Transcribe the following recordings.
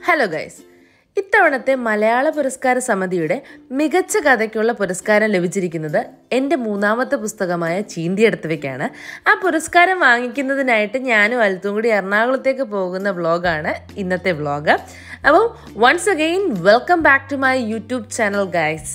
hello guys ഇത്തവണത്തെ മലയാള പുരസ്കാര സമിതിയുടെ മികച്ച കഥയ്ക്കുള്ള പുരസ്കാരം ലഭിച്ചിരിക്കുന്നത് എൻ്റെ മൂന്നാമത്തെ പുസ്തകമായ ചീന്തിയെടുത്തവയ്ക്കാണ് ആ പുരസ്കാരം വാങ്ങിക്കുന്നതിനായിട്ട് ഞാനും അൽത്തും കൂടി എറണാകുളത്തേക്ക് പോകുന്ന വ്ളോഗാണ് ഇന്നത്തെ വ്ളോഗ് അപ്പം once again welcome back to my YouTube channel guys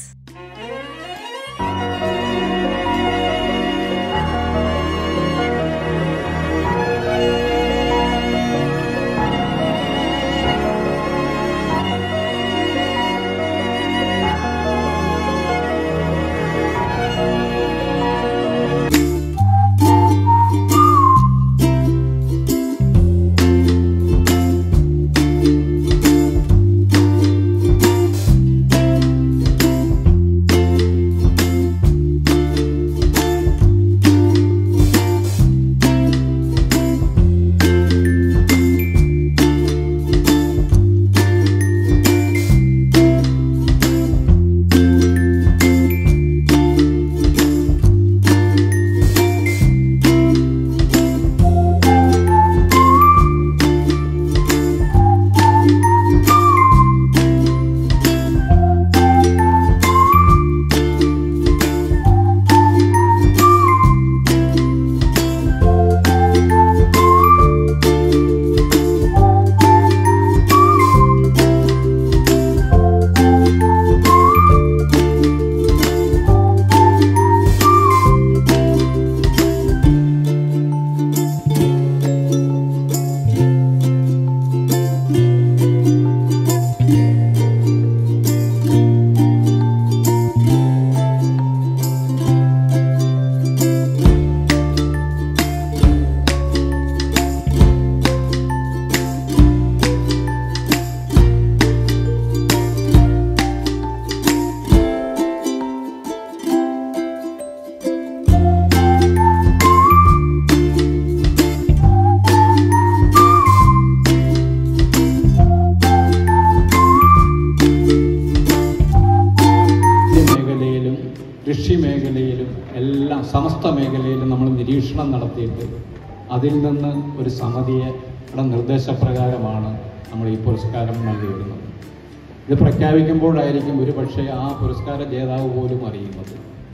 മേഖലയിലും കൃഷി മേഖലയിലും എല്ലാം സമസ്ത മേഖലയിലും നമ്മൾ നിരീക്ഷണം നടത്തിയിട്ട് അതിൽ നിന്ന് ഒരു സമിതിയുടെ നിർദ്ദേശപ്രകാരമാണ് നമ്മൾ ഈ പുരസ്കാരം നൽകി വരുന്നത് ഇത് പ്രഖ്യാപിക്കുമ്പോഴായിരിക്കും ഒരു പക്ഷേ ആ പുരസ്കാര ജേതാവ് പോലും അറിയുന്നത്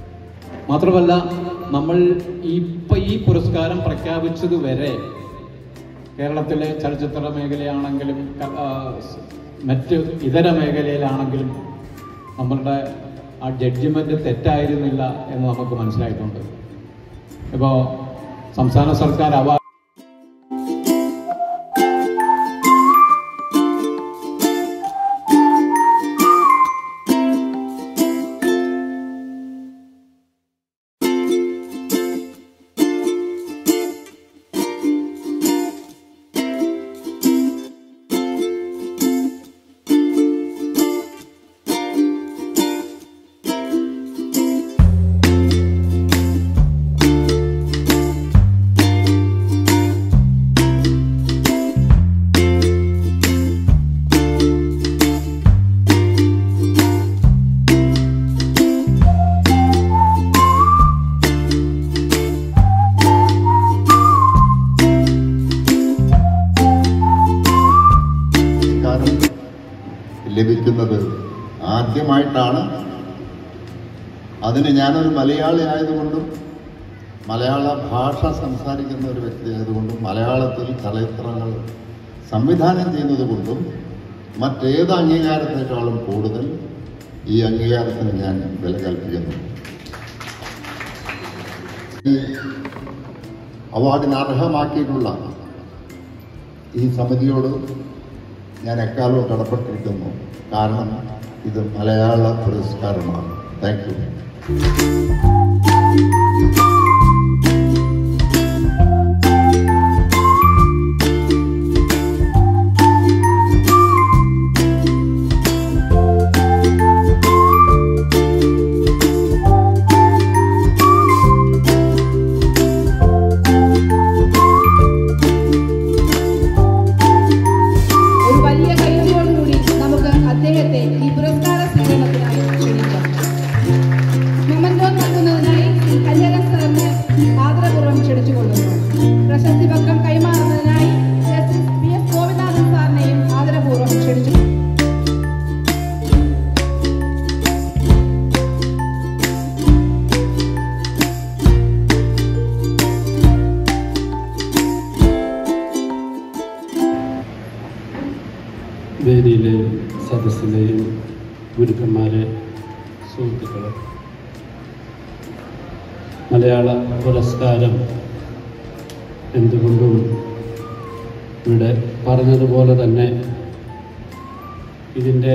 മാത്രമല്ല നമ്മൾ ഇപ്പം ഈ പുരസ്കാരം പ്രഖ്യാപിച്ചത് വരെ കേരളത്തിലെ ചലച്ചിത്ര മേഖലയാണെങ്കിലും ക- ആ, സ് മറ്റ് ഇതര മേഖലയിലാണെങ്കിലും നമ്മളുടെ ആ ജഡ്ജിമെന്റ് തെറ്റായിരുന്നില്ല എന്ന് നമുക്ക് മനസ്സിലായിട്ടുണ്ട് ഇപ്പോൾ സംസ്ഥാന സർക്കാർ അവ പുരസ്കാരം ലഭിക്കുന്നത് ആദ്യമായിട്ടാണ് അതിന് ഞാനൊരു മലയാളി ആയതുകൊണ്ടും മലയാള ഭാഷ സംസാരിക്കുന്ന ഒരു വ്യക്തി ആയതുകൊണ്ടും മലയാളത്തിൽ ചലച്ചിത്രങ്ങൾ സംവിധാനം ചെയ്യുന്നത് കൊണ്ടും മറ്റേത് അംഗീകാരത്തെക്കാളും കൂടുതൽ ഈ അംഗീകാരത്തിന് ഞാൻ വില കൽപ്പിക്കുന്നു ഈ അവാർഡിന് അർഹമാക്കിയിട്ടുള്ള ഈ സമിതിയോട് ഞാൻ എക്കാലവും കടപ്പെട്ടിരിക്കുന്നു കാരണം ഇത് മലയാള പുരസ്കാരമാണ് താങ്ക് യു ഒരു വലിയ കൈയോടുകൂടി നമുക്ക് അദ്ദേഹത്തെ ഈ പുരസ്കാര സ്വീകരണത്തിനായി ക്ഷണിക്കാം മൊമന്റോ നൽകുന്നതിനായി ശ്രീ വേദിയിലെയും സദസ്സിലെയും ഗുരുക്കന്മാരെ സുഹൃത്തുക്കളെ മലയാള പുരസ്കാരം എന്തുകൊണ്ടും ഇവിടെ പറഞ്ഞതുപോലെ തന്നെ ഇതിൻ്റെ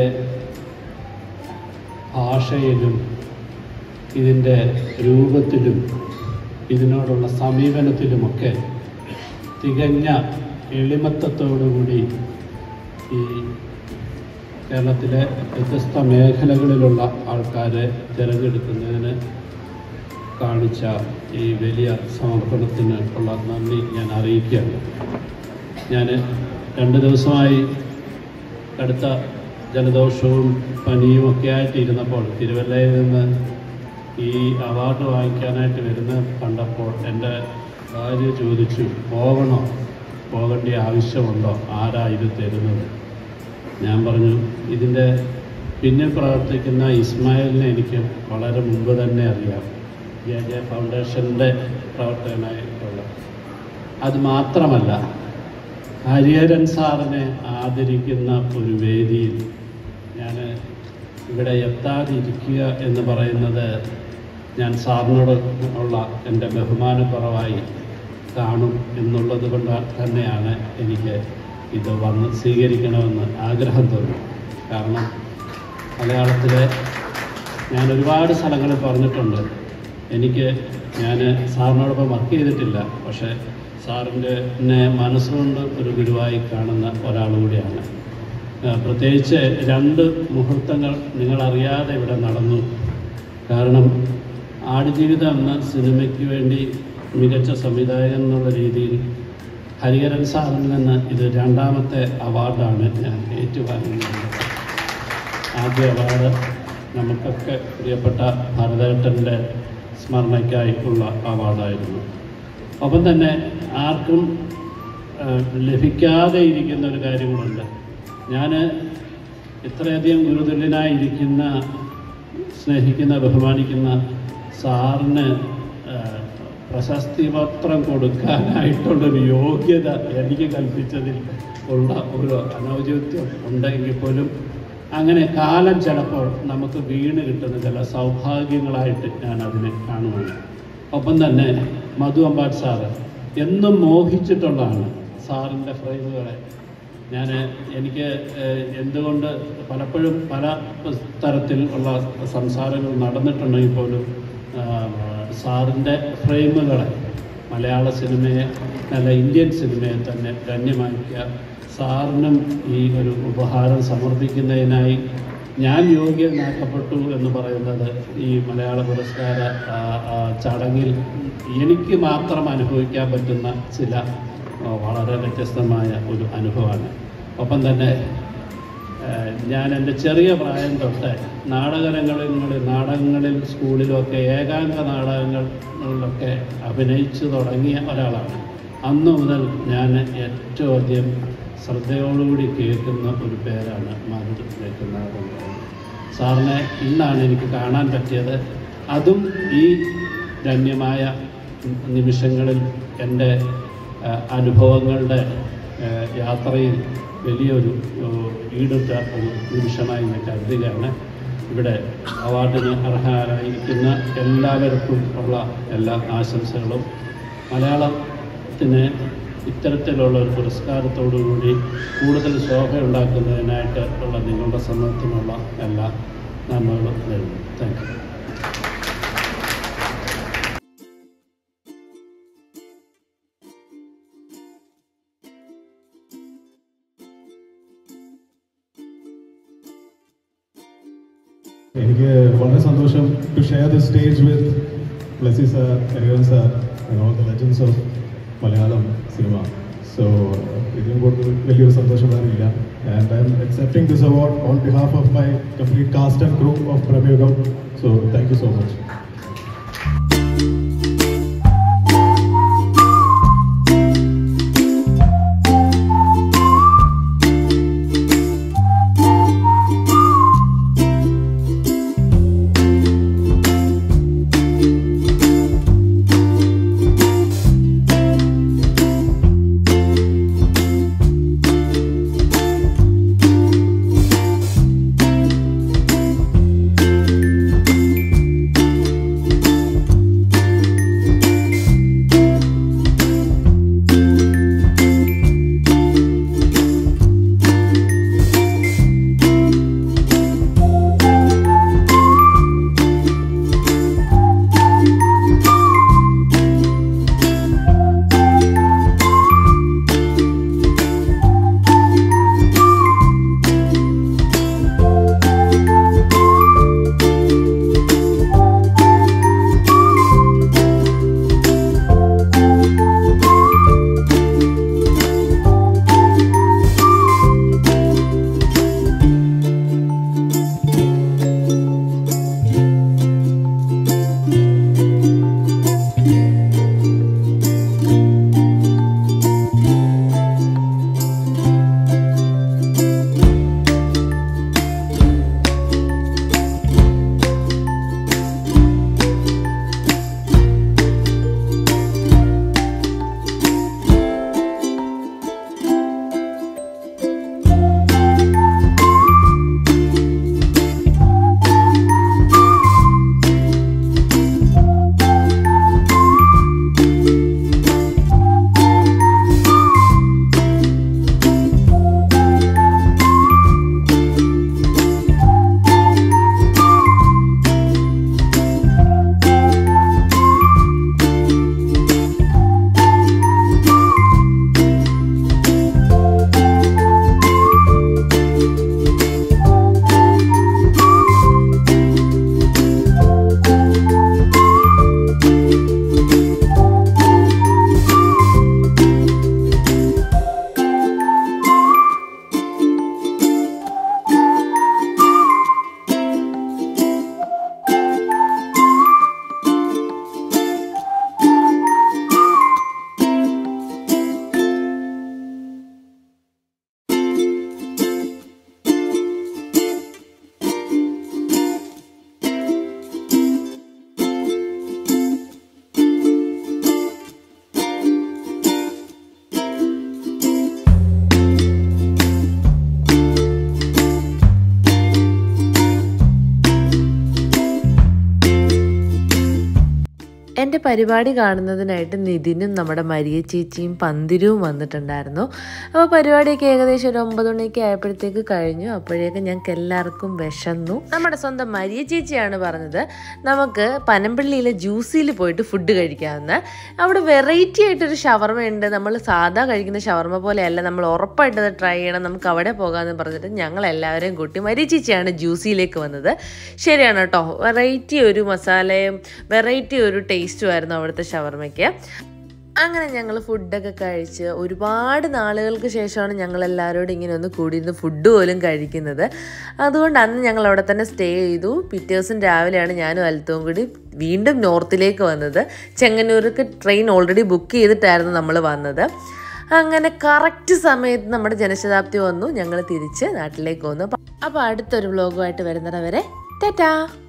ഭാഷയിലും ഇതിൻ്റെ രൂപത്തിലും ഇതിനോടുള്ള സമീപനത്തിലുമൊക്കെ തികഞ്ഞ എളിമത്തത്തോടുകൂടി ഈ കേരളത്തിലെ വ്യത്യസ്ത മേഖലകളിലുള്ള ആൾക്കാരെ തിരഞ്ഞെടുക്കുന്നതിന് കാണിച്ച ഈ വലിയ സമർപ്പണത്തിന് ഉള്ള നന്ദി ഞാൻ അറിയിക്കുകയാണ് ഞാൻ രണ്ട് ദിവസമായി കടുത്ത ജലദോഷവും പനിയും ഒക്കെ ആയിട്ട് ഇരുന്നപ്പോൾ തിരുവല്ലയിൽ നിന്ന് ഈ അവാർഡ് വാങ്ങിക്കാനായിട്ട് വരുന്ന കണ്ടപ്പോൾ എൻ്റെ ഭാര്യ ചോദിച്ചു പോകണോ പോകേണ്ട ആവശ്യമുണ്ടോ ആരാ ഇത് തരുന്നത് ഞാൻ പറഞ്ഞു ഇതിൻ്റെ പിന്നിൽ പ്രവർത്തിക്കുന്ന ഇസ്മായിലിനെ എനിക്ക് വളരെ മുമ്പ് തന്നെ അറിയാം ജെ ജെ ഫൗണ്ടേഷൻ്റെ പ്രവർത്തകനായിട്ടുള്ള അത് മാത്രമല്ല ഹരിഹരൻ സാറിനെ ആദരിക്കുന്ന ഒരു വേദിയിൽ ഞാൻ ഇവിടെ എത്താതിരിക്കുക എന്ന് പറയുന്നത് ഞാൻ സാറിനോട് ഉള്ള എൻ്റെ ബഹുമാനക്കുറവായി കാണും എന്നുള്ളത് കൊണ്ട് തന്നെയാണ് എനിക്ക് ഇത് വന്ന് സ്വീകരിക്കണമെന്ന് ആഗ്രഹം തോന്നി കാരണം മലയാളത്തിലെ ഞാൻ ഒരുപാട് സ്ഥലങ്ങളിൽ പറഞ്ഞിട്ടുണ്ട് എനിക്ക് ഞാൻ സാറിനോടൊപ്പം വർക്ക് ചെയ്തിട്ടില്ല പക്ഷേ സാറിൻ്റെ എന്നെ മനസ്സുകൊണ്ട് ഒരു ഗുരുവായി കാണുന്ന ഒരാൾ കൂടിയാണ് ആ, പ്രത്യേകിച്ച് രണ്ട് മുഹൂർത്തങ്ങൾ നിങ്ങളറിയാതെ ഇവിടെ നടന്നു കാരണം ആടുജീവിതം എന്ന സിനിമയ്ക്ക് വേണ്ടി മികച്ച സംവിധായകൻ എന്നുള്ള രീതിയിൽ ഹരിഹരൻ സാറിൽ നിന്ന് ഇത് രണ്ടാമത്തെ അവാർഡാണ് ഞാൻ ഏറ്റുവാങ്ങുന്നത് ആദ്യ അവാർഡ് നമുക്കൊക്കെ പ്രിയപ്പെട്ട ഭാരതേട്ടൻ്റെ സ്മരണയ്ക്കായി ഉള്ള അവാർഡായിരുന്നു ഒപ്പം തന്നെ ആർക്കും ആ, ലഭിക്കാതെ ഇരിക്കുന്ന ഒരു കാര്യങ്ങളുണ്ട് ഞാൻ ഇത്രയധികം ഗുരുതുല്യനായിരിക്കുന്ന സ്നേഹിക്കുന്ന ബഹുമാനിക്കുന്ന സാറിന് ആ, പ്രശസ്തി പത്രം കൊടുക്കാനായിട്ടുള്ളൊരു യോഗ്യത എനിക്ക് കൽപ്പിച്ചതിൽ ഉള്ള ഒരു അനൗചിത്യം ഉണ്ടെങ്കിൽ പോലും അങ്ങനെ കാലം ചിലപ്പോൾ നമുക്ക് വീണ് കിട്ടുന്ന ചില സൗഭാഗ്യങ്ങളായിട്ട് ഞാൻ അതിനെ കാണുകയാണ് ഒപ്പം തന്നെ മധു അമ്പാട് സാറ് എന്നും മോഹിച്ചിട്ടുള്ളതാണ് സാറിൻ്റെ ഫ്രെയിമുകളെ ഞാൻ എനിക്ക് ഏഹ്, എന്തുകൊണ്ട് പലപ്പോഴും പല തരത്തിൽ ഉള്ള സംസാരങ്ങൾ നടന്നിട്ടുണ്ടെങ്കിൽ പോലും ആഹ്, സാറിൻ്റെ ഫ്രെയിമുകളെ മലയാള സിനിമയെ നല്ല ഇന്ത്യൻ സിനിമയെ തന്നെ ധന്യമാക്കിയ സാറിനും ഈ ഒരു ഉപഹാരം സമർപ്പിക്കുന്നതിനായി ഞാൻ യോഗ്യനാക്കപ്പെട്ടു എന്ന് പറയുന്നത് ഈ മലയാള പുരസ്കാര ആ, ആ, ചടങ്ങിൽ എനിക്ക് മാത്രം അനുഭവിക്കാൻ പറ്റുന്ന ചില ആ, വളരെ വ്യത്യസ്തമായ ഒരു അനുഭവമാണ് ഒപ്പം തന്നെ ഏഹ്, ഞാൻ എൻ്റെ ചെറിയ പ്രായം തൊട്ട് നാടകരങ്ങളിൽ നാടകങ്ങളിൽ സ്കൂളിലൊക്കെ ഏകാംഗ നാടകങ്ങളിലൊക്കെ അഭിനയിച്ചു തുടങ്ങിയ ഒരാളാണ് അന്നു മുതൽ ഞാൻ ഏറ്റവും അധികം ശ്രദ്ധയോടുകൂടി കേൾക്കുന്ന ഒരു പേരാണ് മാരുട് കേൾക്കുന്നാഥൻ സാറിനെ ഇന്നാണ് എനിക്ക് കാണാൻ പറ്റിയത് അതും ഈ ധന്യമായ നിമിഷങ്ങളിൽ എൻ്റെ ആ, അനുഭവങ്ങളുടെ ആ, യാത്രയിൽ വലിയൊരു ആ, ഈടുറ്റ ഒരു നിമിഷമായി ഞാൻ കരുതുകയാണ് ഇവിടെ അവാർഡിന് അർഹരായിരിക്കുന്ന എല്ലാവർക്കും ഉള്ള എല്ലാ ആശംസകളും മലയാളത്തിന് ഇത്തരത്തിലുള്ള ഒരു പുരസ്കാരത്തോടുകൂടി കൂടുതൽ ശോഭയുണ്ടാക്കുന്നതിനായിട്ട് ഉള്ള നിങ്ങളുടെ സമ്മതത്തിനുള്ള എല്ലാ നന്മകളും നേരുന്നു താങ്ക് യു എനിക്ക് വളരെ സന്തോഷം to share the stage with Blessy sir Harivan sir and all the legends of Malayalam cinema so ഇതിനും കൂടുതൽ വലിയൊരു സന്തോഷം വേറില്ല and I am accepting this award on behalf of my complete cast and group of Bramayugam so thank you so much എൻ്റെ പരിപാടി കാണുന്നതിനായിട്ട് നിതിനും നമ്മുടെ Maria ചേച്ചിയും പന്തിരവും വന്നിട്ടുണ്ടായിരുന്നു അപ്പോൾ പരിപാടിയൊക്കെ ഏകദേശം ഒരു ഒമ്പത് മണിയൊക്കെ ആയപ്പോഴത്തേക്ക് കഴിഞ്ഞു അപ്പോഴേക്കും ഞങ്ങൾക്ക് എല്ലാവർക്കും വിശന്നു നമ്മുടെ സ്വന്തം മരിയ ചേച്ചിയാണ് പറഞ്ഞത് നമുക്ക് പനമ്പള്ളിയിലെ ജ്യൂസിൽ പോയിട്ട് ഫുഡ് കഴിക്കാമെന്ന് അവിടെ വെറൈറ്റി ആയിട്ടൊരു ഷവർമ ഉണ്ട് നമ്മൾ സാധാ കഴിക്കുന്ന ഷവർമ പോലെയല്ല നമ്മൾ ഉറപ്പായിട്ട് അത് ട്രൈ ചെയ്യണം നമുക്ക് അവിടെ പോകാമെന്ന് പറഞ്ഞിട്ട് ഞങ്ങൾ എല്ലാവരെയും കൂട്ടി മരിയ ചേച്ചിയാണ് ജ്യൂസിയിലേക്ക് വന്നത് ശരിയാണ് കേട്ടോ വെറൈറ്റി ഒരു മസാലയും വെറൈറ്റി ഒരു ടേസ്റ്റും ആയിരുന്നു അവിടുത്തെ ഷവർമയ്ക്ക് അങ്ങനെ ഞങ്ങൾ ഫുഡൊക്കെ കഴിച്ച് ഒരുപാട് നാളുകൾക്ക് ശേഷമാണ് ഞങ്ങൾ എല്ലാവരോടും ഇങ്ങനെ ഒന്ന് കൂടിയിരുന്ന് ഫുഡ് പോലും കഴിക്കുന്നത് അതുകൊണ്ട് അന്ന് ഞങ്ങൾ അവിടെ തന്നെ സ്റ്റേ ചെയ്തു പിറ്റേ ദിവസം രാവിലെയാണ് ഞാനും അൽത്തവും കൂടി വീണ്ടും നോർത്തിലേക്ക് വന്നത് ചെങ്ങന്നൂർക്ക് ട്രെയിൻ ഓൾറെഡി ബുക്ക് ചെയ്തിട്ടായിരുന്നു നമ്മൾ വന്നത് അങ്ങനെ കറക്റ്റ് സമയത്ത് നമ്മുടെ ജനശതാബ്ദി വന്നു ഞങ്ങൾ തിരിച്ച് നാട്ടിലേക്ക് വന്നു അപ്പോൾ അടുത്തൊരു വ്ലോഗുമായിട്ട് വരുന്നിടവരെ ടാറ്റാ